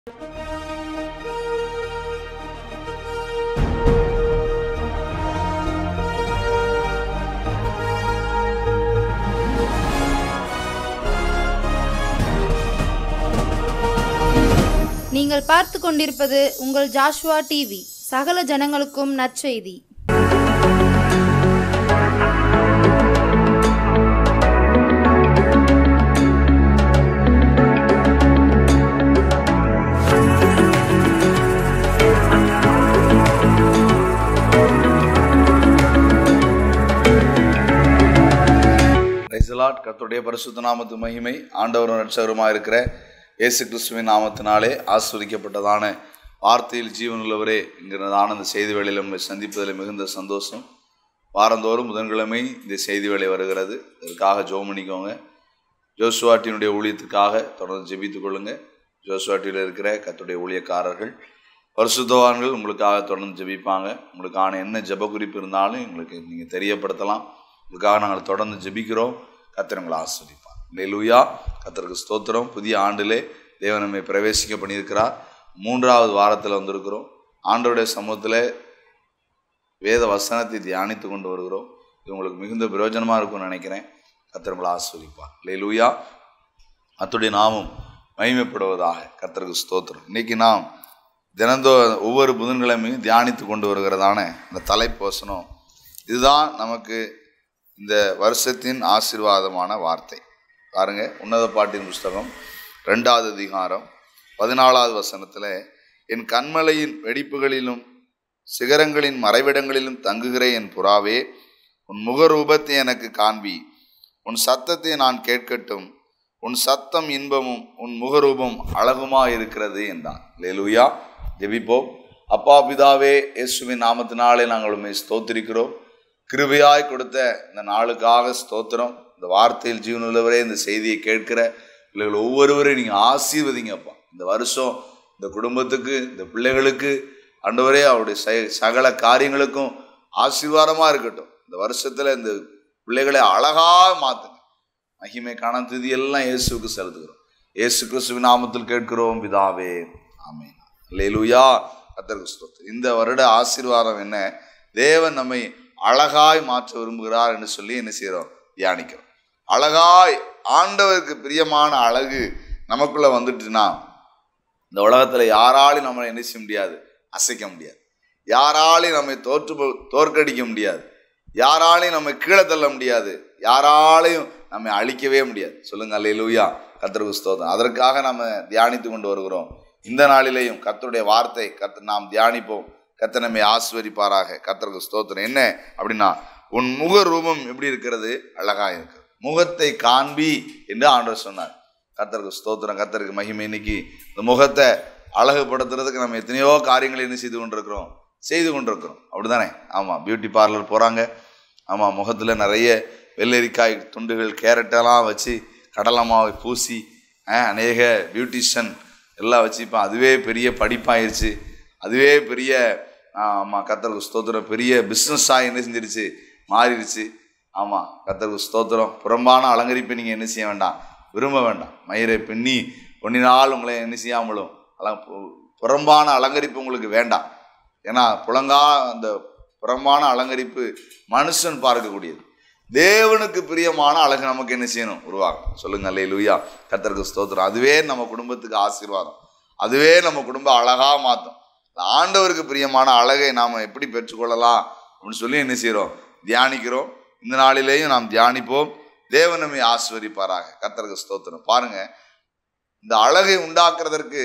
நீங்கள் பார்த்து கொண்டிருப்பது உங்கள் ஜாஷ்வா டிவி சகல ஜனங்களுக்கும் நற்செய்தி ரைசலாட் கர்த்தருடைய பரிசுத்த நாமத்து மகிமை ஆண்டவரும் ரட்சகருமாக இருக்கிற இயேசு கிறிஸ்துவின் நாமத்தினாலே ஆஸ்வதிக்கப்பட்டதான வார்த்தையில் ஜீவனுள்ளவரே என்கிறதான இந்த செய்தி வேளையில் உங்களை சந்திப்பதில் மிகுந்த சந்தோஷம் வாரந்தோறும் புதன்கிழமை இந்த செய்தி வேளை வருகிறது இதற்காக ஜெபம் பண்ணிக்கோங்க ஜோசுவாட்டினுடைய ஊழியத்துக்காக தொடர்ந்து ஜெபித்துக் கொள்ளுங்க ஜோசுவாட்டியில் இருக்கிற கர்த்தருடைய ஊழியக்காரர்கள் பரிசுத்தவான்கள் உங்களுக்காக தொடர்ந்து ஜெபிப்பாங்க உங்களுக்கான என்ன ஜெப குறிப்பு இருந்தாலும் எங்களுக்கு நீங்கள் தெரியப்படுத்தலாம் உங்களுக்காக நாங்கள் தொடர்ந்து ஜெபிக்கிறோம் கர்த்தர் உங்களை ஆஸ்வதிப்பார் லூயா கர்த்தருக்கு ஸ்தோத்திரம் புதிய ஆண்டிலே தேவன் நம்மை பிரவேசிக்க பண்ணியிருக்கிறார் மூன்றாவது வாரத்தில் வந்திருக்கிறோம் ஆண்டோடைய சமூகத்தில் வேத வசனத்தை தியானித்து கொண்டு வருகிறோம் இது உங்களுக்கு மிகுந்த பிரயோஜனமாக இருக்கும்னு நினைக்கிறேன் கர்த்தர் உங்களை ஆஸ்வதிப்பார் லூயா அத்துடைய நாமும் மகிமைப்படுவதாக கர்த்தருக்கு ஸ்தோத்திரம் இன்னைக்கு நாம் தினந்தோ ஒவ்வொரு புதன்கிழமையும் தியானித்து கொண்டு வருகிறதான இந்த தலைப்பு வசனம் இதுதான் நமக்கு இந்த வருஷத்தின் ஆசீர்வாதமான வார்த்தை பாருங்க உன்னத பாட்டின் புஸ்தகம் ரெண்டாவது அதிகாரம் பதினாலாவது வசனத்தில் என் கண்மலையின் வெடிப்புகளிலும் சிகரங்களின் மறைவிடங்களிலும் தங்குகிற என் புறாவே உன் முகரூபத்தை எனக்கு காண்பி உன் சத்தத்தை நான் கேட்கட்டும் உன் சத்தம் இன்பமும் உன் முகரூபம் அழகுமா இருக்கிறது என்றான் லேலுயா ஜெபிப்போம் அப்பா பிதாவே இயேசுவின் நாமத்தினாலே நாங்கள் உண்மை ஸ்தோத்திரிக்கிறோம் கிருபையாய் கொடுத்த இந்த நாளுக்காக ஸ்தோத்திரம் இந்த வார்த்தையில் ஜீவனுள்ளவரே இந்த செய்தியை கேட்கிற பிள்ளைகள் ஒவ்வொருவரையும் நீங்கள் ஆசீர்வதிங்கப்பா இந்த வருஷம் இந்த குடும்பத்துக்கு இந்த பிள்ளைகளுக்கு ஆண்டவரே அவருடைய ச- சகல காரியங்களுக்கும் ஆசீர்வாதமாக இருக்கட்டும் இந்த வருஷத்தில் இந்த பிள்ளைகளை அழகாக மாற்றுங்க மகிமை காண துதி எல்லாம் இயேசுவுக்கு செலுத்துகிறோம் இயேசு கிறிஸ்துவின் நாமத்தில் கேட்கிறோம் பிதாவே ஆமென் லேலுயா கத்தருக்கு ஸ்தோத்திரம் இந்த வருட ஆசீர்வாதம் என்ன தேவன் நம்மை அழகாய் மாற்ற விரும்புகிறார் என்று சொல்லி என்ன செய்கிறோம் தியானிக்கிறோம் அழகாய் ஆண்டவருக்கு பிரியமான அழகு நமக்குள்ள வந்துட்டுனா இந்த உலகத்துல யாராலையும் நம்மளை என்ன செய்ய முடியாது அசைக்க முடியாது யாராலையும் நம்மை தோற்று போ- தோற்கடிக்க முடியாது யாராலையும் நம்மை கீழே தள்ள முடியாது யாராலையும் நம்மை அழிக்கவே முடியாது சொல்லுங்க அல்லேலூயா கர்த்தருக்கு ஸ்தோத்திரம் அதற்காக நம்ம தியானித்து கொண்டு வருகிறோம் இந்த நாளிலேயும் கர்த்தருடைய வார்த்தை கர்த்தர் நாம் தியானிப்போம் கர்த்தர் நம்மை ஆஸ்வதிப்பாராக கர்த்தருக்கு ஸ்தோத்திரம் என்ன அப்படின்னா உன் முக ரூபம் எப்படி இருக்கிறது அழகா இருக்கு முகத்தை காண்பி என்று ஆண்டவர் சொன்னார் கர்த்தருக்கு ஸ்தோத்திரம் கர்த்தருக்கு மகிமை இன்னைக்கு இந்த முகத்தை அழகுபடுத்துறதுக்கு நம்ம எத்தனையோ காரியங்களை என்ன செய்து கொண்டிருக்கிறோம் செய்து கொண்டிருக்கிறோம் அப்படிதானே ஆமாம் பியூட்டி பார்லர் போகிறாங்க ஆமாம் முகத்தில் நிறைய வெள்ளரிக்காய் துண்டுகள் கேரட்டெல்லாம் வச்சு கடலை மாவை பூசி அஹ், அநேக பியூட்டிஷியன் எல்லாம் வச்சு இப்போ அதுவே பெரிய படிப்பாயிருச்சு அதுவே பெரிய ஆமாம் கத்தருக்கு ஸ்தோத்திரம் பெரிய பிஸ்னஸாக என்ன செஞ்சிருச்சு மாறிடுச்சு ஆமாம் கத்தருக்கு ஸ்தோத்திரம் புறம்பான அலங்கரிப்பை நீங்கள் என்ன செய்ய வேண்டாம் விரும்ப வேண்டாம் மயிரை பின்னி பொன்னினால் உங்களை என்ன செய்யாமலும் அல பு- புறம்பான அலங்கரிப்பு உங்களுக்கு வேண்டாம் ஏன்னா புலங்கா அந்த புறம்பான அலங்கரிப்பு மனுஷன் பார்க்கக்கூடியது தேவனுக்கு பிரியமான அழகு நமக்கு என்ன செய்யணும் உருவாகும் சொல்லுங்க அல்லே லூயா கத்தருக்கு ஸ்தோத்திரம் அதுவே நம்ம குடும்பத்துக்கு ஆசீர்வாதம் அதுவே நம்ம குடும்பம் அழகா மாற்றும் ஆண்டவருக்கு பிரியமான அழகை நாம் எப்படி பெற்றுக்கொள்ளலாம் அப்படின்னு சொல்லி என்ன செய்கிறோம் தியானிக்கிறோம் இந்த நாளிலேயும் நாம் தியானிப்போம் தேவன் நம்மை ஆஸ்வதிப்பாராக கத்தருக்கு ஸ்தோத்திரம் பாருங்க இந்த அழகை உண்டாக்குறதற்கு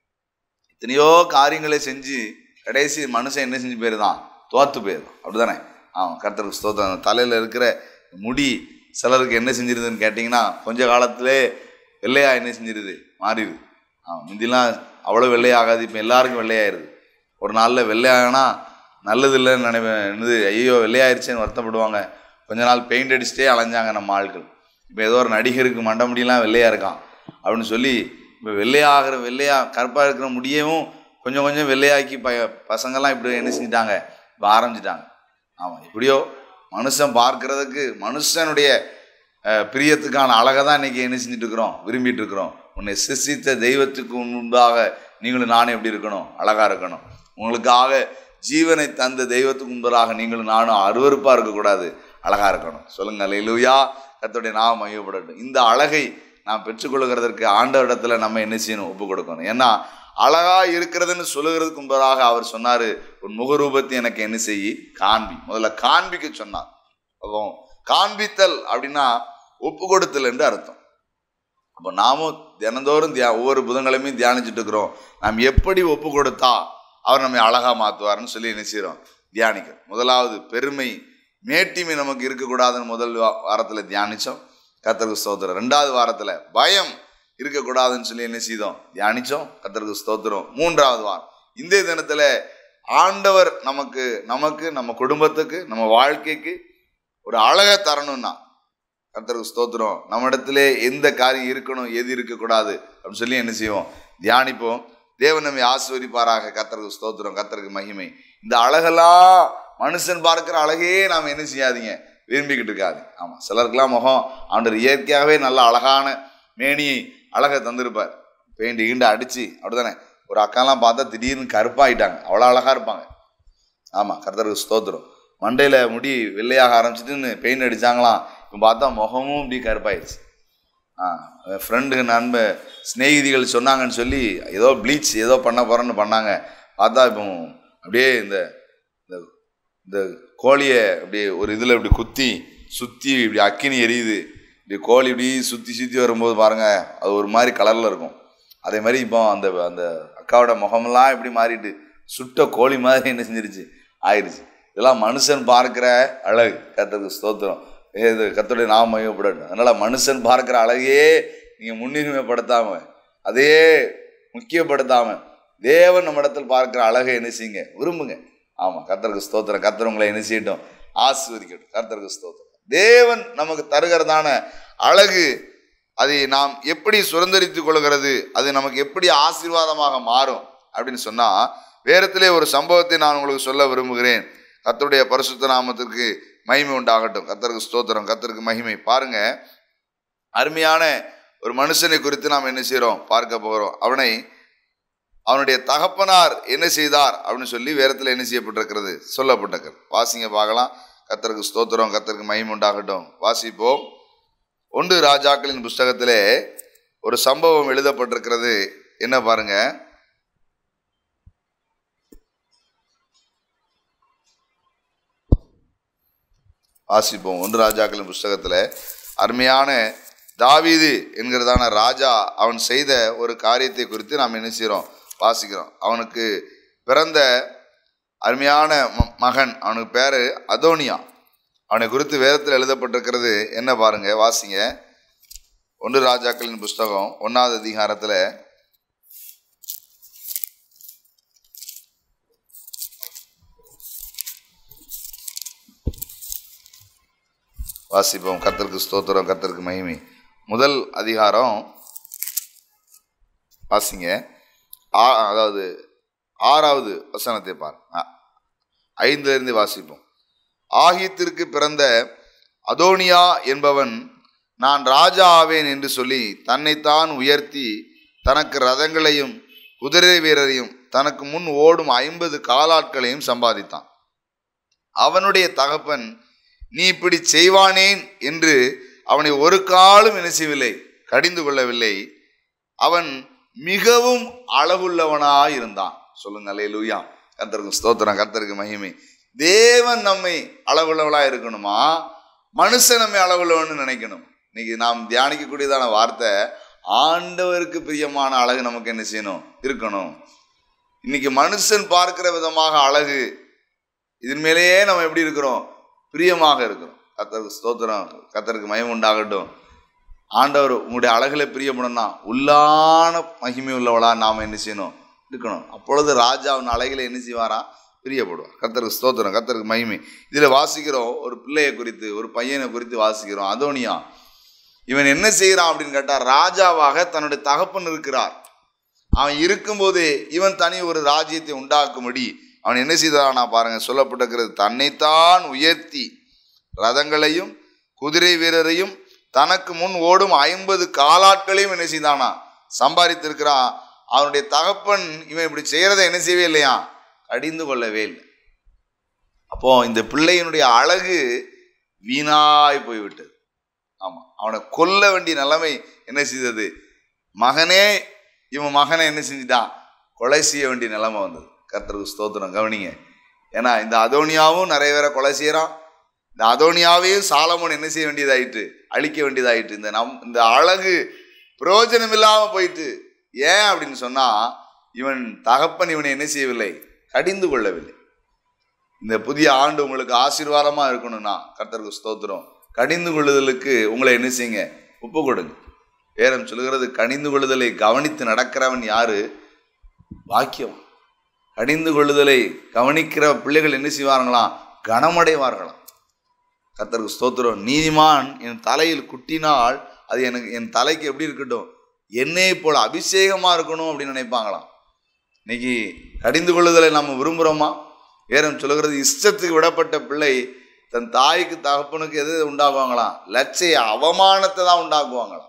எத்தனையோ காரியங்களை செஞ்சு கடைசி மனுஷன் என்ன செஞ்சு போயிருதான் தோத்து போயிருதான் அப்படிதானே ஆமாம் கர்த்தருக்கு ஸ்தோத்திரம் அந்த தலையில் இருக்கிற முடி சிலருக்கு என்ன செஞ்சிருதுன்னு கேட்டிங்கன்னா கொஞ்ச காலத்திலே வெள்ளையா என்ன செஞ்சிருது மாறிடுது ஆமாம் முந்திலாம் அவ்வளோ வெள்ளையாகாது இப்போ எல்லாருக்கும் வெள்ளையாயிருது ஒரு நாளில் வெள்ளையாகனா நல்லது இல்லைன்னு நினைப்பேன் என்னது ஐயோ வெள்ளையாயிருச்சேன்னு வருத்தப்படுவாங்க கொஞ்ச நாள் பெயிண்ட் அடிச்சுட்டே அலைஞ்சாங்க நம்ம ஆட்கள் இப்போ ஏதோ ஒரு நடிகருக்கு மண்டை முடியெல்லாம் வெள்ளையாக இருக்கான் அப்படின்னு சொல்லி இப்போ வெள்ளையாகிற வெள்ளையா கருப்பாக இருக்கிற முடியவும் கொஞ்சம் கொஞ்சம் வெள்ளையாக்கி ப பசங்கள்லாம் இப்படி என்ன செஞ்சிட்டாங்க இப்போ ஆரம்பிச்சிட்டாங்க ஆமாம் எப்படியோ மனுஷன் பார்க்கறதுக்கு மனுஷனுடைய அஹ், பிரியத்துக்கான அழகை தான் இன்னைக்கு என்ன செஞ்சுட்டு இருக்கிறோம் விரும்பிட்டு இருக்கிறோம் உன்னை சிருஷ்டித்த தெய்வத்துக்கு முன்பாக நீங்களும் நானும் எப்படி இருக்கணும் அழகா இருக்கணும் உங்களுக்காக ஜீவனை தந்த தெய்வத்துக்கு முன்பதாக நீங்களும் நானும் அருவருப்பா இருக்கக்கூடாது அழகா இருக்கணும் சொல்லுங்க அல்லேலூயா கர்த்தருடைய நாம் மையப்படட்டும் இந்த அழகை நாம் பெற்றுக்கொள்கிறதற்கு ஆண்டவரிடத்துல நம்ம என்ன செய்யணும் ஒப்பு கொடுக்கணும் ஏன்னா அழகா இருக்கிறதுன்னு சொல்லுகிறதுக்கு முன்பதாக அவர் சொன்னாரு உன் முகரூபத்தை எனக்கு என்ன செய்யி காண்பி முதல்ல காண்பிக்க சொன்னார் அப்போ காண்பித்தல் அப்படின்னா ஒப்பு கொடுத்தல் என்று அர்த்தம் அப்போ நாமும் தினந்தோறும் தியா ஒவ்வொரு புதன்கிழமையும் தியானிச்சுட்டு இருக்கிறோம் நாம் எப்படி ஒப்பு கொடுத்தா அவர் நம்மை அழகா மாற்றுவார்னு சொல்லி என்ன செய்கிறோம் தியானிக்கிறோம் முதலாவது பெருமை மேட்டிமை நமக்கு இருக்கக்கூடாதுன்னு முதல் வா- வாரத்துல தியானிச்சோம் கத்தருக்கு ஸ்தோத்திரம் ரெண்டாவது வாரத்துல பயம் இருக்கக்கூடாதுன்னு சொல்லி என்ன செய்தோம் தியானிச்சோம் கத்தருக்கு ஸ்தோத்திரம் மூன்றாவது வாரம் இந்த தினத்துல ஆண்டவர் நமக்கு நமக்கு நம்ம குடும்பத்துக்கு நம்ம வாழ்க்கைக்கு ஒரு அழகை தரணும்னா கர்த்தருக்கு ஸ்தோத்திரம் நம்ம இடத்துல எந்த காரியம் இருக்கணும் எது இருக்கக்கூடாது அப்படின்னு சொல்லி என்ன செய்வோம் தியானிப்போம் தேவன் நம்மை ஆசிர்வதிப்பாராக கர்த்தருக்கு ஸ்தோத்திரம் கர்த்தருக்கு மகிமை இந்த அழகெல்லாம் மனுஷன் பார்க்கிற அழகே நாம் என்ன செய்யாதீங்க விரும்பிக்கிட்டு இருக்காது ஆமாம் சிலருக்கெல்லாம் முகம் ஆண்டவர் இயற்கையாகவே நல்ல அழகான மேனியை அழகை தந்திருப்பார் பெயிண்ட் கீண்டு அடிச்சு அப்படிதானே ஒரு அக்காலாம் பார்த்தா திடீர்னு கருப்பாயிட்டாங்க அவ்வளோ அழகா இருப்பாங்க ஆமாம் கர்த்தருக்கு ஸ்தோத்திரம் மண்டையில் முடி வெள்ளையாக ஆரம்பிச்சிட்டுன்னு பெயிண்ட் அடிச்சாங்களாம் இப்போ பார்த்தா முகமும் இப்படி கருப்பாயிடுச்சு ஆ ஃப்ரெண்டு நண்ப சிநேகிதிகள் சொன்னாங்கன்னு சொல்லி ஏதோ ப்ளீச் ஏதோ பண்ண போகிறேன்னு பண்ணாங்க பார்த்தா இப்போ அப்படியே இந்த இந்த இந்த கோழியை அப்படியே ஒரு இதில் இப்படி குத்தி சுற்றி இப்படி அக்கினி எரியுது இப்படி கோழி இப்படி சுற்றி சுற்றி வரும்போது பாருங்க அது ஒரு மாதிரி கலரில் இருக்கும் அதே மாதிரி இப்போ அந்த அந்த அக்காவோட முகமெல்லாம் எப்படி மாறிட்டு சுட்ட கோழி மாதிரி என்ன செஞ்சிருச்சு ஆயிடுச்சு இதெல்லாம் மனுஷன் பார்க்கிற அழகு கர்த்தருக்கு ஸ்தோத்திரம் இது கர்த்தருடைய நாம மையப்படணும் அதனால மனுஷன் பார்க்கிற அழகையே நீங்க முன்னுரிமைப்படுத்தாம அதையே முக்கியப்படுத்தாம தேவன் நம்ம இடத்தில் பார்க்கிற அழகை என்ன செய்யுங்க விரும்புங்க ஆமா கர்த்தருக்கு ஸ்தோத்திரம் கர்த்தர் உங்களை என்ன செய்யட்டும் ஆசீர்வதிக்கட்டும் கர்த்தருக்கு ஸ்தோத்திரம் தேவன் நமக்கு தருகிறதான அழகு அதை நாம் எப்படி சுதந்திரித்துக் கொள்கிறது அது நமக்கு எப்படி ஆசீர்வாதமாக மாறும் அப்படின்னு சொன்னா வேறத்திலே ஒரு சம்பவத்தை நான் உங்களுக்கு சொல்ல விரும்புகிறேன் கர்த்தருடைய பரிசுத்த நாமத்திற்கு மகிமை உண்டாகட்டும் கர்த்தருக்கு ஸ்தோத்திரம் கர்த்தருக்கு மகிமை பாருங்க அருமையான ஒரு மனுஷனை குறித்து நாம் என்ன செய்கிறோம் பார்க்க போகிறோம் அவனை அவனுடைய தகப்பனார் என்ன செய்தார் அப்படின்னு சொல்லி வேறத்தில் என்ன செய்யப்பட்டிருக்கிறது சொல்லப்பட்டிருக்கிறது வாசிங்க பார்க்கலாம் கர்த்தருக்கு ஸ்தோத்திரம் கர்த்தருக்கு மகிமை உண்டாகட்டும் வாசிப்போம் ஒன்று ராஜாக்களின் புஸ்தகத்திலே ஒரு சம்பவம் எழுதப்பட்டிருக்கிறது என்ன பாருங்க வாசிப்போம் ஒன்று ராஜாக்களின் புஸ்தகத்தில் அருமையான தாவீது என்கிறதான ராஜா அவன் செய்த ஒரு காரியத்தை குறித்து நாம் என்ன செய்கிறோம் வாசிக்கிறோம் அவனுக்கு பிறந்த அருமையான ம- மகன் அவனுக்கு பேர் அதோனியா அவனை குறித்து வேதத்தில் எழுதப்பட்டிருக்கிறது என்ன பாருங்க வாசிங்க ஒன்று ராஜாக்களின் புஸ்தகம் ஒன்றாவது அதிகாரத்தில் வாசிப்போம் கர்த்தருக்கு ஸ்தோத்திரம் கர்த்தருக்கு மகிமை முதல் அதிகாரம் வாசிங்க ஆ- அதாவது ஆறாவது வசனத்தை பார் ஆ- ஐந்திலிருந்து வாசிப்போம் ஆகித்திற்கு பிறந்த அதோனியா என்பவன் நான் ராஜா ஆவேன் என்று சொல்லி தன்னைத்தான் உயர்த்தி தனக்கு ரதங்களையும் குதிரை வீரரையும் தனக்கு முன் ஓடும் ஐம்பது காலாட்களையும் சம்பாதித்தான் அவனுடைய தகப்பன் நீ இப்படி செய்வானேன் என்று அவனை ஒரு காலம் என்ன செய்யவில்லை கடிந்து கொள்ளவில்லை அவன் மிகவும் அழகுள்ளவனாய் இருந்தான் சொல்லுங்க அல்லேலூயா கர்த்தருக்கு ஸ்தோத்திரம் கர்த்தருக்கு மகிமை தேவன் நம்மை அழகுள்ளவளா இருக்கணுமா மனுஷன் நம்மை அழகுள்ளவன்னு நினைக்கணும் இன்னைக்கு நாம் தியானிக்கக்கூடியதான வார்த்தை ஆண்டவருக்கு பிரியமான அழகு நமக்கு என்ன செய்யணும் இருக்கணும் இன்னைக்கு மனுஷன் பார்க்கிற விதமாக அழகு இதன் மேலேயே நம்ம எப்படி இருக்கிறோம் பிரியமாக இருக்கிறோம் கத்தருக்கு ஸ்தோத்திரம் கத்தருக்கு மயம் உண்டாகட்டும் ஆண்டவர் உங்களுடைய அழகுல பிரியப்படணும்னா உள்ளான மகிமை உள்ளவளா நாம் என்ன செய்யணும் இருக்கணும் அப்பொழுது ராஜா அவன் அழகில என்ன செய்வாரா பிரியப்படுவார் கத்தருக்கு ஸ்தோத்திரம் கத்தருக்கு மகிமை இதில் வாசிக்கிறோம் ஒரு பிள்ளையை குறித்து ஒரு பையனை குறித்து வாசிக்கிறோம் அதோனியா இவன் என்ன செய்கிறான் அப்படின்னு கேட்டால் ராஜாவாக தன்னுடைய தகப்பன் இருக்கிறார் அவன் இருக்கும்போதே இவன் தனி ஒரு ராஜ்யத்தை உண்டாக்கும்படி அவன் என்ன செய்தானா பாருங்க சொல்லப்பட்டிருக்கிறது தன்னைத்தான் உயர்த்தி ரதங்களையும் குதிரை வீரரையும் தனக்கு முன் ஓடும் ஐம்பது காலாட்களையும் என்ன செய்தானா சம்பாதித்திருக்கிறான் அவனுடைய தகப்பன் இவன் இப்படி செய்யறதை என்ன செய்யவே இல்லையா கடிந்து கொள்ளவே இல்லை அப்போ இந்த பிள்ளையினுடைய அழகு வீணாய் போய்விட்டது ஆமா அவனை கொல்ல வேண்டிய நிலைமை என்ன செய்தது மகனே இவன் மகனை என்ன செஞ்சிட்டான் கொலை செய்ய வேண்டிய நிலைமை வந்தது கர்த்தருக்கு ஸ்தோத்திரம் கவனிங்க ஏன்னா இந்த அதோனியாவும் நிறைய பேரை கொலை செய்கிறான் இந்த அதோனியாவையும் சாலமோன் என்ன செய்ய வேண்டியதாயிட்டு அழிக்க வேண்டியதாயிட்டு இந்த நம் இந்த அழகு பிரயோஜனம் இல்லாம போயிட்டு ஏன் அப்படின்னு சொன்னா இவன் தகப்பன் இவனை என்ன செய்யவில்லை கடிந்து கொள்ளவில்லை இந்த புதிய ஆண்டு உங்களுக்கு ஆசீர்வாதமா இருக்கணும்னா கர்த்தருக்கு ஸ்தோத்திரம் கடிந்து கொள்ளுதலுக்கு உங்களை என்ன செய்யுங்க ஒப்பு கொடுங்க வேறம் சொல்லுகிறது கடிந்து கொள்ளுதலை கவனித்து நடக்கிறவன் யாரு பாக்கியம் கடிந்து கொள்ளுதலை கவனிக்கிற பிள்ளைகள் என்ன செய்வார்களாம் கனமடைவார்களாம் கர்த்தருக்கு ஸ்தோத்திரம் நீதிமான் என் தலையில் குட்டினால் அது எனக்கு என் தலைக்கு எப்படி இருக்கட்டும் என்னையை போல அபிஷேகமா இருக்கணும் அப்படின்னு நினைப்பாங்களாம் இன்னைக்கு கடிந்து கொள்ளுதலை நம்ம விரும்புகிறோமா வேறம் சொல்லுகிறது இஷ்டத்துக்கு விடப்பட்ட பிள்ளை தன் தாய்க்கு தகப்பனுக்கு எது உண்டாக்குவாங்களாம் லட்சிய அவமானத்தை தான் உண்டாக்குவாங்களாம்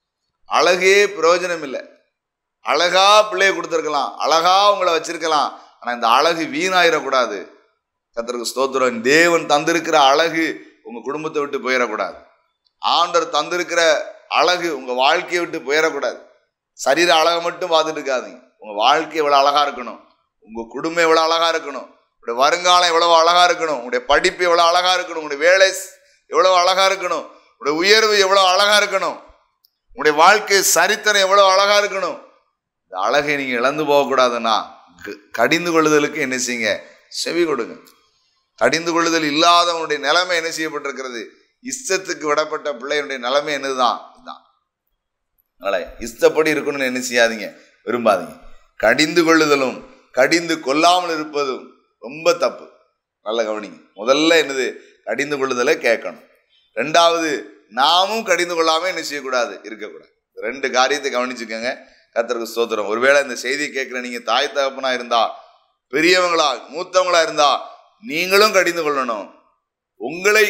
அழகே பிரயோஜனம் இல்லை அழகா பிள்ளைய கொடுத்துருக்கலாம் அழகா உங்களை வச்சிருக்கலாம் ஆனா இந்த அழகு வீணாயிடக்கூடாது கத்தருக்கு ஸ்தோத்திரம் தேவன் தந்திருக்கிற அழகு உங்க குடும்பத்தை விட்டு போயிடக்கூடாது ஆண்டவர் தந்திருக்கிற அழகு உங்க வாழ்க்கையை விட்டு போயிடக்கூடாது சரீர அழகை மட்டும் பார்த்துட்டு இருக்காதீங்க உங்க வாழ்க்கை எவ்வளவு அழகா இருக்கணும் உங்க குடும்பம் எவ்வளவு அழகா இருக்கணும் உங்களுடைய வருங்காலம் எவ்வளவு அழகா இருக்கணும் உங்களுடைய படிப்பு எவ்வளவு அழகா இருக்கணும் உங்களுடைய வேலை எவ்வளவு அழகா இருக்கணும் உங்களுடைய உயர்வு எவ்வளவு அழகா இருக்கணும் உங்களுடைய வாழ்க்கை சரித்திரம் எவ்வளவு அழகா இருக்கணும் இந்த அழகை நீங்க இழந்து போகக்கூடாதுன்னா க- கடிந்து கொள்ளுதலுக்கு என்ன செய்யுங்க செவி கொடுங்க கடிந்து கொள்ளுதல் இல்லாதவனுடைய நிலைமை என்ன செய்யப்பட்டிருக்கிறது இஷ்டத்துக்கு விடப்பட்ட பிள்ளையுடைய நிலைமை என்னதுதான் இதுதான் அதனால இஷ்டப்படி இருக்கணும்னு என்ன செய்யாதீங்க விரும்பாதீங்க கடிந்து கொள்ளுதலும் கடிந்து கொள்ளாமல் இருப்பதும் ரொம்ப தப்பு நல்ல கவனிங்க முதல்ல என்னது கடிந்து கொள்ளுதலை கேட்கணும் ரெண்டாவது நாமும் கடிந்து கொள்ளாம என்ன செய்யக்கூடாது இருக்கக்கூடாது ரெண்டு காரியத்தை கவனிச்சுக்கோங்க கர்த்தருக்கு ஸ்தோத்திரம் ஒருவேளை இந்த செய்தியை கேட்குற நீங்க தாய் தகப்பனா இருந்தா பெரியவங்களா மூத்தவங்களா இருந்தா நீங்களும் கடிந்து கொள்ளணும் உங்களை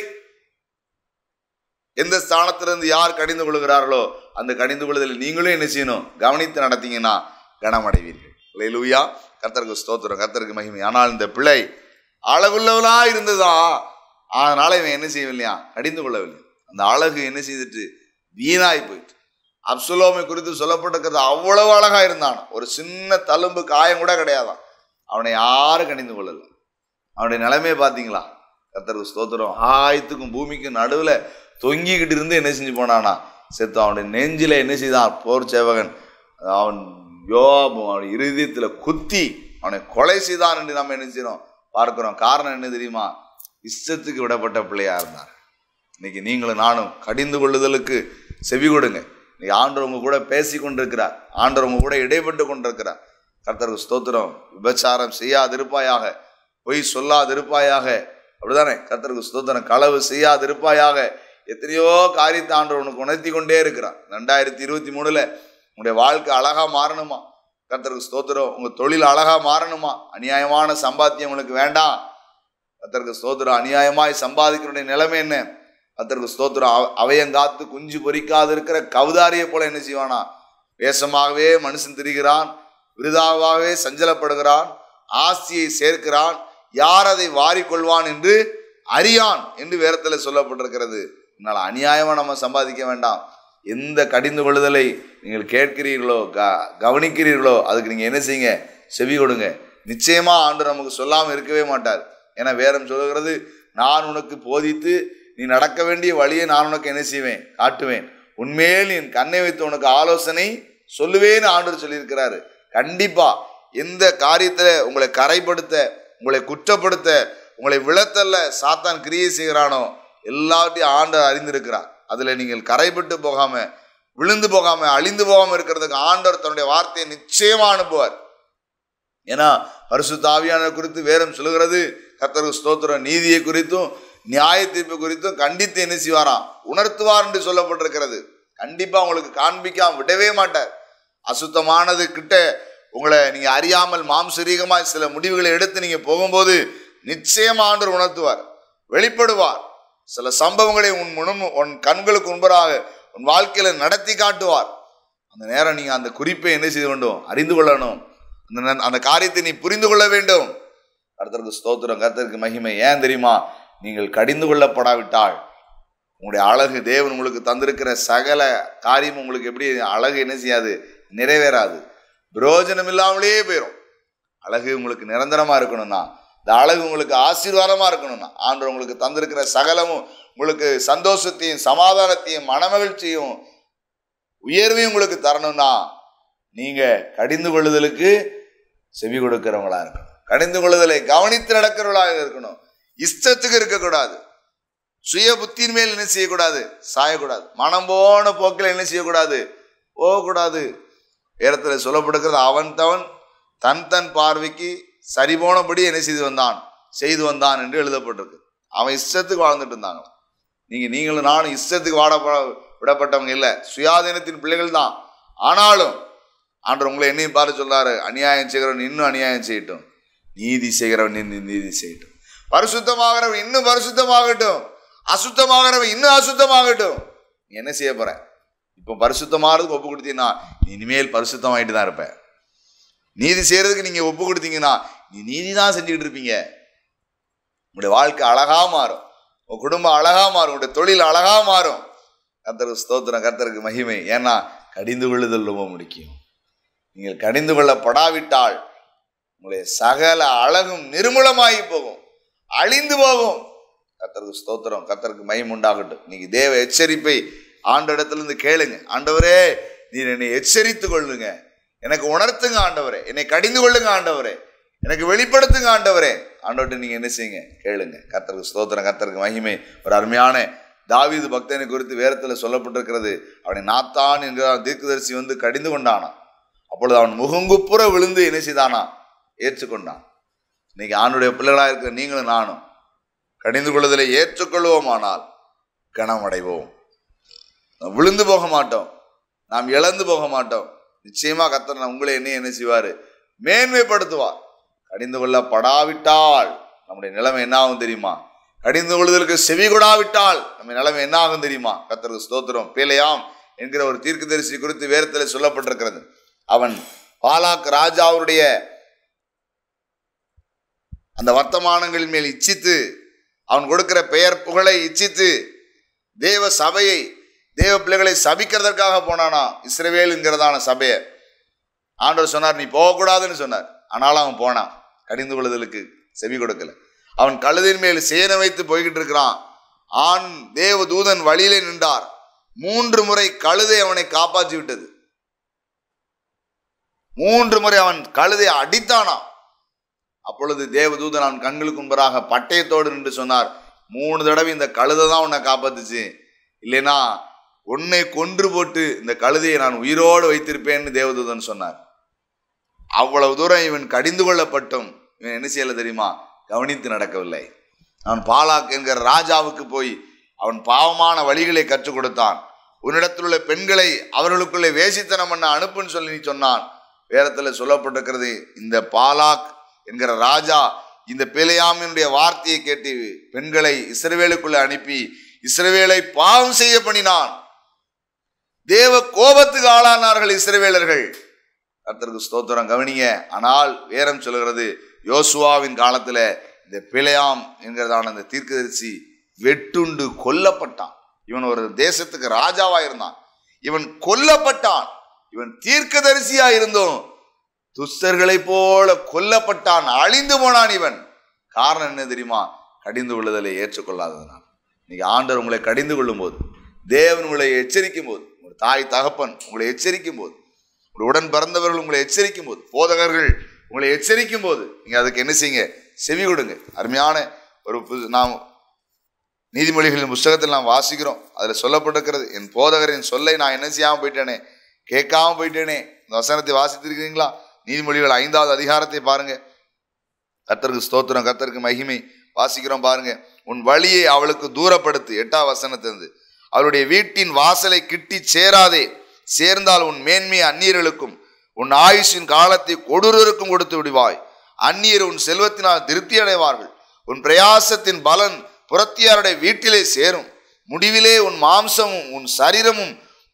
எந்த ஸ்தானத்திலிருந்து யார் கடிந்து கொள்கிறார்களோ அந்த கடிந்து கொள்ளுதலில் நீங்களும் என்ன செய்யணும் கவனித்து நடத்தீங்கன்னா கனமடைவீர்கள் லூயா கர்த்தருக்கு ஸ்தோத்திரம் கர்த்தருக்கு மகிமை ஆனால் இந்த பிள்ளை அழகுள்ளவளா இருந்ததா அதனால இவன் என்ன செய்யவில்லையா கடிந்து கொள்ளவில்லை அந்த அழகு என்ன செய்துட்டு வீணாய் போயிட்டு அப்சுலோமை குறித்து சொல்லப்பட்டிருக்கிறது அவ்வளவு அழகா இருந்தான் ஒரு சின்ன தழும்பு காயம் கூட கிடையாதான் அவனை யாரும் கடிந்து கொள்ளல அவனுடைய நிலைமையை பார்த்தீங்களா கர்த்தருக்கு ஸ்தோத்திரம் ஆயத்துக்கும் பூமிக்கும் நடுவில் தொங்கிக்கிட்டு இருந்து என்ன செஞ்சு போனானா செத்து அவனுடைய நெஞ்சில என்ன செய்தான் போர் சேவகன் அவன் யோபு அவன் இருதயத்தில் குத்தி அவனை கொலை செய்தான் என்று நம்ம என்ன செய்யறோம் பார்க்கிறோம் காரணம் என்ன தெரியுமா இஷ்டத்துக்கு விடப்பட்ட பிள்ளையா இருந்தார் இன்னைக்கு நீங்களும் நானும் கடிந்து கொள்ளுதலுக்கு செவி கொடுங்க இன்னைக்கு ஆண்டவர் உங்க கூட பேசி கொண்டிருக்கிறார் ஆண்டவர் உங்க கூட இடைப்பட்டு கொண்டிருக்கிறார் கர்த்தருக்கு ஸ்தோத்திரம் விபச்சாரம் செய்யாதிருப்பாயாக பொய் சொல்லாதிருப்பாயாக அப்படிதானே கர்த்தருக்கு ஸ்தோத்திரம் களவு செய்யாதிருப்பாயாக எத்தனையோ காரியத்தை ஆண்டவர் உனக்கு உணர்த்தி கொண்டே இருக்கிறார் ரெண்டாயிரத்தி இருபத்தி மூணுல உங்களுடைய வாழ்க்கை அழகா மாறணுமா கர்த்தருக்கு ஸ்தோத்திரம் உங்க தொழில் அழகா மாறணுமா அநியாயமான சம்பாத்தியம் உங்களுக்கு வேண்டாம் கர்த்தருக்கு ஸ்தோத்திரம் அநியாயமாய் சம்பாதிக்கிறனுடைய நிலைமை என்ன கர்த்தருக்கு ஸ்தோத்திரம் அவ- அவயங்காத்து குஞ்சு பொறிக்காது இருக்கிற கவுதாரியை போல என்ன செய்வானா வேஷமாகவே மனுஷன் திரிகிறான் விருதாகவே சஞ்சலப்படுகிறான் ஆஸ்தியை சேர்க்கிறான் யார் அதை வாரிக்கொள்வான் என்று அறியான் என்று வேரத்தில் சொல்லப்பட்டிருக்கிறது அதனால் அநியாயமா நம்ம சம்பாதிக்க வேண்டாம் எந்த கடிந்து கொள்ளுதலை நீங்கள் கேட்கிறீர்களோ க கவனிக்கிறீர்களோ அதுக்கு நீங்கள் என்ன செய்யுங்க செவி கொடுங்க நிச்சயமா ஆண்டு நமக்கு சொல்லாமல் இருக்கவே மாட்டார் ஏன்னா வேரம் சொல்லுகிறது நான் உனக்கு போதித்து நீ நடக்க வேண்டிய வழியை நான் உனக்கு என்ன செய்வேன் காட்டுவேன் உண்மையில் என் கண்ணை வைத்து உனக்கு ஆலோசனை சொல்லுவேன்னு ஆண்டவர் சொல்லியிருக்கிறாரு கண்டிப்பா எந்த காரியத்துல உங்களை கரைப்படுத்த உங்களை குற்றப்படுத்த உங்களை விழத்தல்ல சாத்தான் கிரியை செய்கிறானோ எல்லாத்தையும் ஆண்டவர் அறிந்திருக்கிறார் அதுல நீங்கள் கரைப்பட்டு போகாம விழுந்து போகாம அழிந்து போகாம இருக்கிறதுக்கு ஆண்டவர் தன்னுடைய வார்த்தையை நிச்சயமா அனுப்புவார் ஏன்னா பரிசுத்த ஆவியானவர் குறித்து வேறம் சொல்லுகிறது கர்த்தருக்கு ஸ்தோத்திரம் நீதியை குறித்தும் நியாய தீர்ப்பு குறித்தும் கண்டித்து என்ன செய்வாராம் உணர்த்துவார் என்று சொல்லப்பட்டிருக்கிறது கண்டிப்பா உங்களுக்கு காண்பிக்காம விடவே மாட்டார் அசுத்தமானது கிட்ட உங்களை நீங்க அறியாமல் மாம்சரீகமாய் சில முடிவுகளை எடுத்து நீங்க போகும்போது நிச்சயமா ஆண்டவர் உணர்த்துவார் வெளிப்படுவார் சில சம்பவங்களை உன் முன் உன் கண்களுக்கு முன்பராக உன் வாழ்க்கையில நடத்தி காட்டுவார் அந்த நேரம் நீங்க அந்த குறிப்பை என்ன செய்ய வேண்டும் அறிந்து கொள்ளணும் அந்த ந- அந்த காரியத்தை நீ புரிந்து கொள்ள வேண்டும் கர்த்தருக்கு ஸ்தோத்திரம் கர்த்தருக்கு மகிமை ஏன் தெரியுமா நீங்கள் கடிந்து கொள்ளப்படாவிட்டால் உங்களுடைய அழகு தேவன் உங்களுக்கு தந்திருக்கிற சகல காரியம் உங்களுக்கு எப்படி அழகு என்ன செய்யாது நிறைவேறாது பிரயோஜனம் இல்லாமலே போயிடும் அழகு உங்களுக்கு நிரந்தரமா இருக்கணும்னா இந்த அழகு உங்களுக்கு ஆசீர்வாதமா இருக்கணும்னா ஆண்டவர் உங்களுக்கு தந்திருக்கிற சகலமும் உங்களுக்கு சந்தோஷத்தையும் சமாதானத்தையும் மனமகிழ்ச்சியும் உயர்வையும் உங்களுக்கு தரணும்னா நீங்க கடிந்து கொள்ளுதலுக்கு செவி கொடுக்கிறவங்களா இருக்கணும் கடிந்து கொள்ளுதலை கவனித்து நடக்கிறவர்களாக இருக்கணும் இஷ்டத்துக்கு இருக்கக்கூடாது சுய புத்தியின் மேல் என்ன செய்யக்கூடாது சாயக்கூடாது மனம் போன போக்கில் என்ன செய்யக்கூடாது போகக்கூடாது இடத்துல சொல்லப்படுகிறது அவன் தவன் தன் தன் பார்வைக்கு சரி போனபடி என்ன செய்து வந்தான் செய்து வந்தான் என்று எழுதப்பட்டிருக்கு அவன் இஷ்டத்துக்கு வாழ்ந்துட்டு இருந்தாங்க நீங்க நீங்களும் நானும் இஷ்டத்துக்கு வாட விடப்பட்டவங்க இல்லை சுயாதீனத்தின் பிள்ளைகள் தான் ஆனாலும் ஆண்டவர் உங்களை என்னையும் பார்த்து சொல்றாரு அநியாயம் செய்கிறவன் இன்னும் அநியாயம் செய்யட்டும் நீதி செய்கிறவன் இன்னும் நீதி செய்யட்டும் பரிசுத்தமாகிறவன் இன்னும் பரிசுத்தமாகட்டும் அசுத்தமாகிறவன் இன்னும் அசுத்தமாகட்டும் நீ என்ன செய்ய போற இப்போ பரிசுத்தமாகிறதுக்கு ஒப்பு கொடுத்தீங்கன்னா நீ இனிமேல் பரிசுத்தமாயிட்டு தான் இருப்ப நீதி செய்யறதுக்கு நீங்க ஒப்பு கொடுத்தீங்கன்னா நீ நீதி தான் செஞ்சுக்கிட்டு இருப்பீங்க உங்களுடைய வாழ்க்கை அழகா மாறும் உங்க குடும்பம் அழகா மாறும் உங்களுடைய தொழில் அழகா மாறும் கர்த்தருக்கு ஸ்தோத்திரம் கர்த்தருக்கு மகிமை ஏன்னா கடிந்து கொள்ளுதல் ரொம்ப முக்கியம் நீங்கள் கடிந்து கொள்ளப்படாவிட்டால் உங்களுடைய சகல அழகும் நிர்மூலமாகி போகும் அழிந்து போகும் கர்த்தருக்கு ஸ்தோத்திரம் கர்த்தருக்கு மகிமை உண்டாகட்டும் நீங்க தேவ எச்சரிப்பை ஆண்டவரிடத்திலிருந்து கேளுங்க ஆண்டவரே நீர் என்னை எச்சரித்து கொள்ளுங்க எனக்கு உணர்த்துங்க ஆண்டவரே என்னை கடிந்து கொள்ளுங்க ஆண்டவரே எனக்கு வெளிப்படுத்துங்க ஆண்டவரே ஆண்டவர்கிட்ட நீங்க என்ன செய்யுங்க கேளுங்க கர்த்தருக்கு ஸ்தோத்திரம் கர்த்தருக்கு மகிமை ஒரு அருமையான தாவீது பக்தனை குறித்து வேரத்துல சொல்லப்பட்டிருக்கிறது அவனை நாத்தான் என்கிற தீர்க்கதரிசி வந்து கடிந்து கொண்டானான் அப்பொழுது அவன் முகங்குப்புற விழுந்து என்ன செய்தானா ஏற்றுக்கொண்டான் இன்னைக்கு ஆணுடைய பிள்ளைகளாக இருக்கிற நீங்களும் நானும் கடிந்து கொள்ளுதலை ஏற்றுக்கொள்வோமானால் கனம் அடைவோம் நாம் விழுந்து போக மாட்டோம் நாம் இழந்து போக மாட்டோம் நிச்சயமா கத்தர் நான் உங்களை என்ன என்ன செய்வார் மேன்மைப்படுத்துவார் கடிந்து கொள்ளப்படாவிட்டால் நம்முடைய நிலைமை என்ன ஆகும் தெரியுமா கடிந்து கொள்ளுதலுக்கு செவி கொடாவிட்டால் நம்ம நிலைமை என்ன ஆகும் தெரியுமா கத்தருக்கு ஸ்தோத்திரம் பேலையாம் என்கிற ஒரு தீர்க்கதரிசி குறித்து வேரத்தில் சொல்லப்பட்டிருக்கிறது அவன் பாலாக் ராஜாவுடைய அந்த வர்த்தமானங்களின் மேல் இச்சித்து அவன் கொடுக்கிற பெயர் புகழை இச்சித்து தேவ சபையை தேவ பிள்ளைகளை சபிக்கிறதற்காக போனானா இஸ்ரவேலுங்கிறதான சபையை ஆண்டவர் சொன்னார் நீ போகக்கூடாதுன்னு சொன்னார் ஆனாலும் அவன் போனான் கடிந்து கொள்ளுதலுக்கு செவி கொடுக்கல அவன் கழுதின் மேல் சேனை வைத்து போய்கிட்டு இருக்கிறான் ஆண் தேவ தூதன் வழியிலே நின்றார் மூன்று முறை கழுதை அவனை காப்பாற்றி விட்டது மூன்று முறை அவன் கழுதை அடித்தானாம் அப்பொழுது தேவதூதன் அவன் கண்களுக்கு முன்பராக பட்டயத்தோடு நின்று சொன்னார் மூணு தடவை இந்த கழுதை தான் உன்னை காப்பாத்துச்சு இல்லைனா உன்னை கொன்று போட்டு இந்த கழுதையை நான் உயிரோடு வைத்திருப்பேன்னு தேவதூதன் சொன்னார் அவ்வளவு தூரம் இவன் கடிந்து கொள்ளப்பட்டும் இவன் என்ன செய்யல தெரியுமா கவனித்து நடக்கவில்லை அவன் பாலாக் என்கிற ராஜாவுக்கு போய் அவன் பாவமான வழிகளை கற்றுக் கொடுத்தான் உன்னிடத்தில் உள்ள பெண்களை அவர்களுக்குள்ளே வேசித்தனம் பண்ண அனுப்புன்னு சொல்லி நீ சொன்னான் வேதத்தில் சொல்லப்பட்டிருக்கிறது இந்த பாலாக் என்கிற ராஜா இந்த பிழையாமினுடைய வார்த்தையை கேட்டு பெண்களை இஸ்ரவேலுக்குள்ள அனுப்பி இஸ்ரவேலை பாவம் செய்ய பண்ணினான் தேவ கோபத்துக்கு ஆளானார்கள் இஸ்ரவேலர்கள் கர்த்தருக்கு ஸ்தோத்திரம் கவனிங்க ஆனால் வேரம் சொல்லுகிறது யோசுவாவின் காலத்துல இந்த பிழையாம் என்கிறதான அந்த தீர்க்கதரிசி வெட்டுண்டு கொல்லப்பட்டான் இவன் ஒரு தேசத்துக்கு ராஜாவா இருந்தான் இவன் கொல்லப்பட்டான் இவன் தீர்க்கதரிசியா இருந்தும் துஸ்தர்களைப் போல கொல்லப்பட்டான் அழிந்து போனான் இவன் காரணம் என்ன தெரியுமா கடிந்து கொள்ளுதலை ஏற்றுக்கொள்ளாததுனால் இன்னைக்கு ஆண்டவர் உங்களை கடிந்து கொள்ளும் போது தேவன் உங்களை எச்சரிக்கும் போது உங்கள் தாய் தகப்பன் உங்களை எச்சரிக்கும் போது உங்கள் உடன் பிறந்தவர்கள் உங்களை எச்சரிக்கும் போது போதகர்கள் உங்களை எச்சரிக்கும் போது நீங்க அதுக்கு என்ன செய்யுங்க செவி கொடுங்க அருமையான ஒரு புது- நாம் நீதிமொழிகளின் புஸ்தகத்தில் நாம் வாசிக்கிறோம் அதில் சொல்லப்பட்டிருக்கிறது என் போதகரின் சொல்லை நான் என்ன செய்யாமல் போயிட்டேனே கேட்காம போயிட்டேனே இந்த வசனத்தை வாசித்திருக்கிறீங்களா நீதிமொழிகள் ஐந்தாவது அதிகாரத்தை பாருங்க கர்த்தருக்கு ஸ்தோத்திரம் கர்த்தருக்கு மகிமை வாசிக்கிறோம் பாருங்க உன் வழியை அவளுக்கு தூரப்படுத்து எட்டாம் வசனத்திலிருந்து அவளுடைய வீட்டின் வாசலை கிட்டி சேராதே சேர்ந்தால் உன் மேன்மை அந்நியர்களுக்கும் உன் ஆயுஷின் காலத்தை கொடூரருக்கும் கொடுத்து விடுவாய் அந்நியர் உன் செல்வத்தினால் திருப்தி அடைவார்கள் உன் பிரயாசத்தின் பலன் புறத்தியாருடைய வீட்டிலே சேரும் முடிவிலே உன் மாம்சமும் உன் சரீரமும்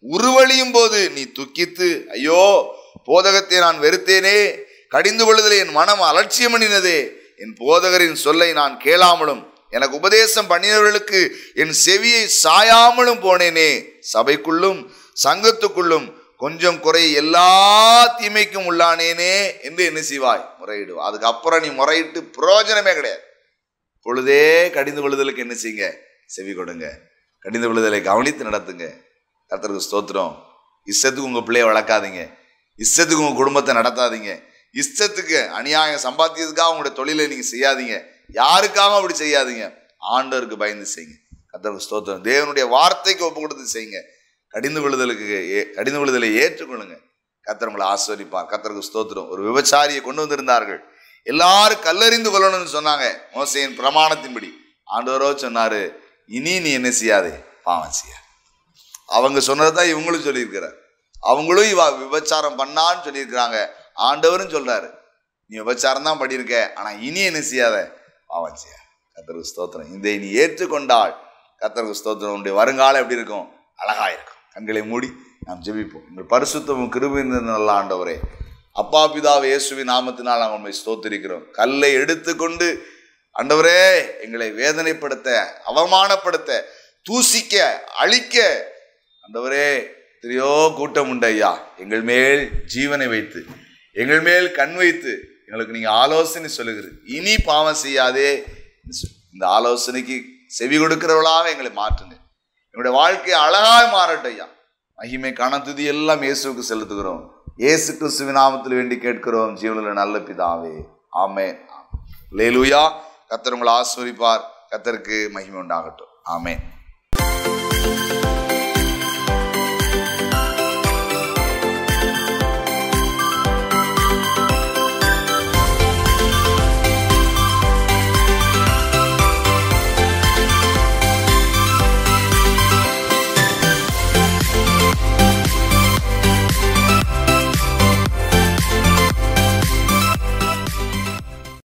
உருவழியும் போது நீ துக்கித்து ஐயோ போதகத்தை நான் வெறுத்தேனே கடிந்து கொள்ளுதலை என் மனம் அலட்சியம் பண்ணினதே என் போதகரின் சொல்லை நான் கேளாமலும் எனக்கு உபதேசம் பண்ணினவர்களுக்கு என் செவியை சாயாமலும் போனேனே சபைக்குள்ளும் சங்கத்துக்குள்ளும் கொஞ்சம் குறை எல்லா தீமைக்கும் உள்ளானேனே என்று என்ன செய்வாய் முறையிடுவா அதுக்கப்புறம் நீ முறையிட்டு பிரயோஜனமே கிடையாது பொழுதே கடிந்து கொள்ளுதலுக்கு என்ன செய்யுங்க செவி கொடுங்க கடிந்து கொள்ளுதலை கவனித்து நடத்துங்க கர்த்தருக்கு ஸ்தோத்திரம் இஷ்டத்துக்கு உங்க பிள்ளைய வளர்க்காதீங்க இஷ்டத்துக்கு உங்க குடும்பத்தை நடத்தாதீங்க இஷ்டத்துக்கு அநியாயம் சம்பாத்தியத்துக்காக உங்களுடைய தொழிலை நீங்க செய்யாதீங்க யாருக்காகவும் அப்படி செய்யாதீங்க ஆண்டவருக்கு பயந்து செய்யுங்க கர்த்தருக்கு ஸ்தோத்திரம் தேவனுடைய வார்த்தைக்கு ஒப்பு கொடுத்து செய்யுங்க கடிந்து கொள்ளுதலுக்கு ஏ- கடிந்து கொள்ளுதலை ஏற்றுக்கொள்ளுங்க கர்த்தர் உங்களை ஆஸ்வதிப்பார் கர்த்தருக்கு ஸ்தோத்திரம் ஒரு விபச்சாரியை கொண்டு வந்திருந்தார்கள் எல்லாரும் கல்லறிந்து கொள்ளணும்னு சொன்னாங்க மோசையின் பிரமாணத்தின்படி ஆண்டவரோ சொன்னாரு இனி நீ என்ன செய்யாதே பாவம் செய்ய அவங்க சொன்னதான் இவங்களும் சொல்லியிருக்கிறார் அவங்களும் இவ விபச்சாரம் பண்ணான்னு சொல்லியிருக்கிறாங்க ஆண்டவரும் சொல்றாரு நீ விபச்சாரம் தான் பண்ணியிருக்க ஆனா இனி என்ன செய்யாத பாவம் செய்ய கத்தருக்கு ஸ்தோத்திரம் இதை நீ ஏற்றுக்கொண்டால் கத்தருக்கு ஸ்தோத்திரம் உன்னுடைய வருங்காலம் எப்படி இருக்கும் அழகா இருக்கும் கண்களை மூடி நாம் ஜெபிப்போம் உங்கள் பரிசுத்தமும் கிருபையும் நிறைந்த நல்ல ஆண்டவரே அப்பா பிதாவை இயேசுவின் நாமத்தினால் நாங்கள் உண்மை ஸ்தோத்திரிக்கிறோம் கல்லை எடுத்துக்கொண்டு ஆண்டவரே எங்களை வேதனைப்படுத்த அவமானப்படுத்த தூசிக்க அழிக்க ஆண்டவரே எத்தனையோ கூட்டம் உண்டு ஐயா எங்கள் மேல் ஜீவனை வைத்து எங்கள் மேல் கண் வைத்து எங்களுக்கு நீங்க ஆலோசனை சொல்லுகிறது இனி பாவம் செய்யாதே இந்த ஆலோசனைக்கு செவி கொடுக்கிறவளாக எங்களை மாற்றுங்க எங்களுடைய வாழ்க்கை அழகாய் மாறட்டும் ஐயா மகிமை கணத்துதி எல்லாம் இயேசுவுக்கு செலுத்துகிறோம் இயேசு கிறிஸ்துவின் நாமத்தில் வேண்டி கேட்கிறோம் ஜீவனில் நல்ல பிதாவே ஆமென் லேலுயா கத்தர் உங்களை ஆஸ்வரிப்பார் கத்தருக்கு மகிமை உண்டாகட்டும் ஆமென்